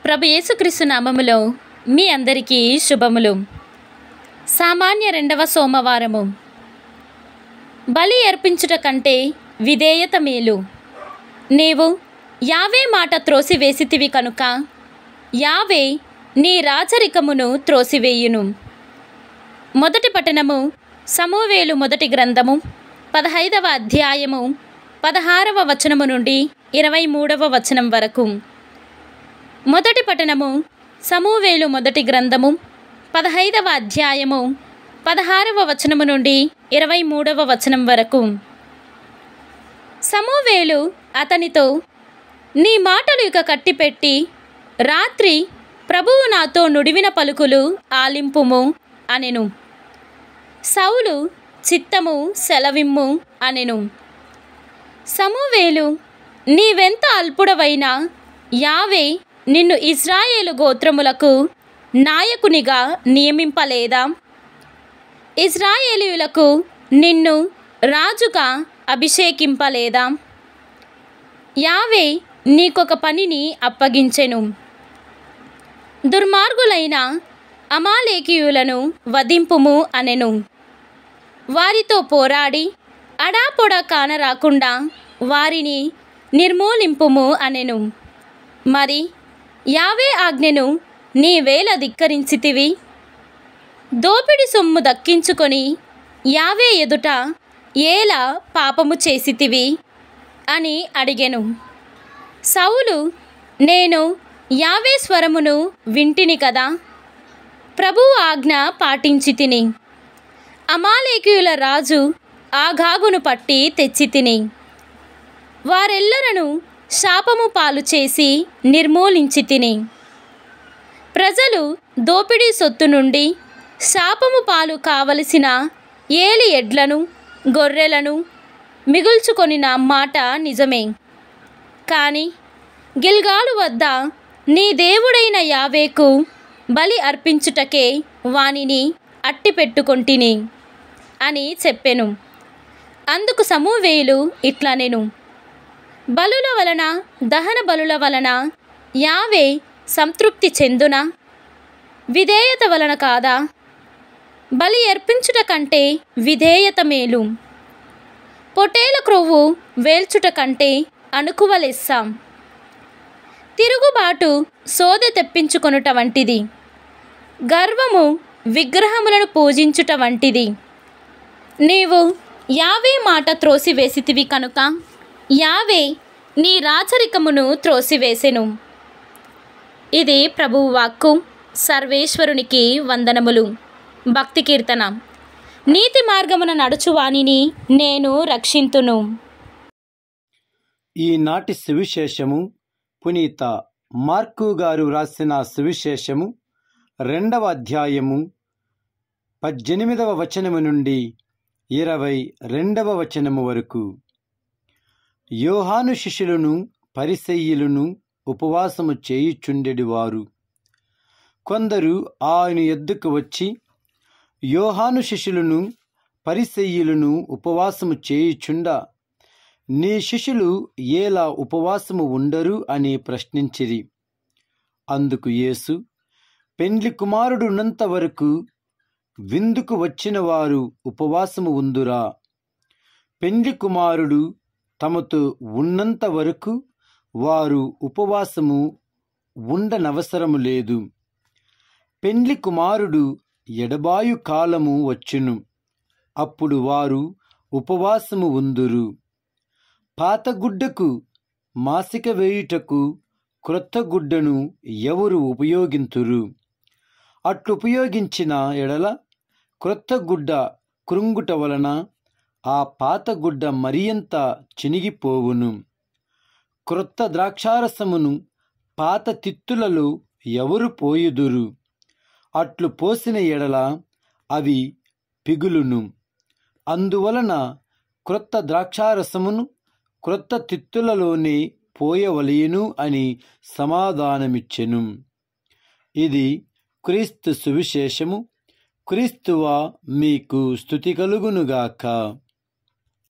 ప్రభు యేసుక్రీస్తు నామములో మీ అందరికీ శుభములు సామాన్య రెండవ సోమవారము బలి అర్పించుట కంటే విధేయత మేలు నీవు యావే మాట త్రోసివేసితివి కనుక యావే నీ రాచరికమును త్రోసివేయును మొదటి పట్టణము సమూవేలు మొదటి గ్రంథము పదహైదవ అధ్యాయము పదహారవ వచనము నుండి ఇరవై మూడవ వచనం వరకు మొదటి పట్టణము సమూవేలు మొదటి గ్రంథము పదహైదవ అధ్యాయము పదహారవ వచనము నుండి ఇరవై మూడవ వచనం వరకు సమూవేలు అతనితో నీ మాటలు ఇక కట్టిపెట్టి రాత్రి ప్రభువు నాతో నుడివిన పలుకులు ఆలింపుము అనెను సౌలు చిత్తము సెలవిమ్ము అనెను సమూవేలు నీవెంత అల్పుడవైనా యావే నిన్ను ఇజ్రాయేలు గోత్రములకు నాయకునిగా నియమింపలేదా ఇజ్రాయేలీయులకు నిన్ను రాజుగా అభిషేకింపలేదా యావే నీకొక పనిని అప్పగించెను దుర్మార్గులైన అమాలేకీయులను వధింపుము అనెను వారితో పోరాడి అడాపొడ కానరాకుండా వారిని నిర్మూలింపుము అనెను మరి యావే ఆజ్ఞను నీవేళ ధిక్కరించితివి దోపిడి సొమ్ము దక్కించుకొని యావే ఎదుట ఏలా పాపము చేసితివి అని అడిగెను సౌలు నేను యావే స్వరమును వింటిని కదా ప్రభువు ఆజ్ఞ పాటించి తిని అమాలేకీయుల రాజు ఆగాగును పట్టి తెచ్చి తిని వారెల్లరను శాపము పాలు చేసి నిర్మూలించి తిని ప్రజలు దోపిడీ సొత్తు నుండి శాపము పాలు కావలసిన ఏలి ఎడ్లను గొర్రెలను మిగుల్చుకొనిన మాట నిజమే కానీ గిల్గాలు వద్ద నీ దేవుడైన యావేకు బలి అర్పించుటకే వానిని అట్టి పెట్టుకొంటిని అని చెప్పెను అందుకు సమూవేలు ఇట్లా నేను బలుల వలన దహన బలుల వలన యావే సంతృప్తి చెందున విధేయత వలన కాదా బలి అర్పించుట కంటే విధేయత మేలు పొటేల క్రొవ్వు వేల్చుట కంటే అనుకువలెస్సాం తిరుగుబాటు సోదె తెప్పించుకొనుట వంటిది గర్వము విగ్రహములను పూజించుట వంటిది నీవు యావే మాట త్రోసివేసితివి కనుక యావే నీ రాచరికమును త్రోసివేసెను ఇది ప్రభువు వాక్కు సర్వేశ్వరునికి వందనములు భక్తి కీర్తన నీతి మార్గమున నడుచువానిని నేను రక్షింతును ఈనాటి సువిశేషము పునీత మార్కు గారు రాసిన సువిశేషము రెండవ అధ్యాయము పద్దెనిమిదవ వచనము నుండి ఇరవై రెండవ వచనము వరకు యోహాను శిష్యులను పరిసయ్యులను ఉపవాసము చేయుచుండెడి వారు కొందరు ఆయన ఎద్దుకు వచ్చి యోహాను శిష్యులను పరిసయ్యులను ఉపవాసము చేయుచుండ నీ శిష్యులు ఏలా ఉపవాసము ఉండరు అని ప్రశ్నించిరి అందుకు యేసు పెండ్లి కుమారుడున్నంత వరకు విందుకు వచ్చిన వారు ఉపవాసము ఉందురా పెండ్లి కుమారుడు తమతో ఉన్నంత వరకు వారు ఉపవాసము ఉండనవసరము లేదు పెండ్లి కుమారుడు ఎడబాయు కాలము వచ్చును అప్పుడు వారు ఉపవాసము ఉందురు పాత గుడ్డకు మాసిక వేయుటకు క్రొత్త గుడ్డను ఎవరు ఉపయోగింతురు అట్లు ఉపయోగించిన ఎడల క్రొత్త గుడ్డ కృంగుట వలన ఆ పాత గుడ్డ మరియంత చినిగిపోవును క్రొత్త ద్రాక్షారసమును పాత తిత్తులలో ఎవరు పోయుదురు అట్లు పోసిన ఎడల అవి పిగులును అందువలన క్రొత్త ద్రాక్షారసమును క్రొత్త తిత్తులలోనే పోయవలయను అని సమాధానమిచ్చెను ఇది క్రీస్తు సువిశేషము క్రీస్తువా మీకు స్థుతి కలుగునుగాక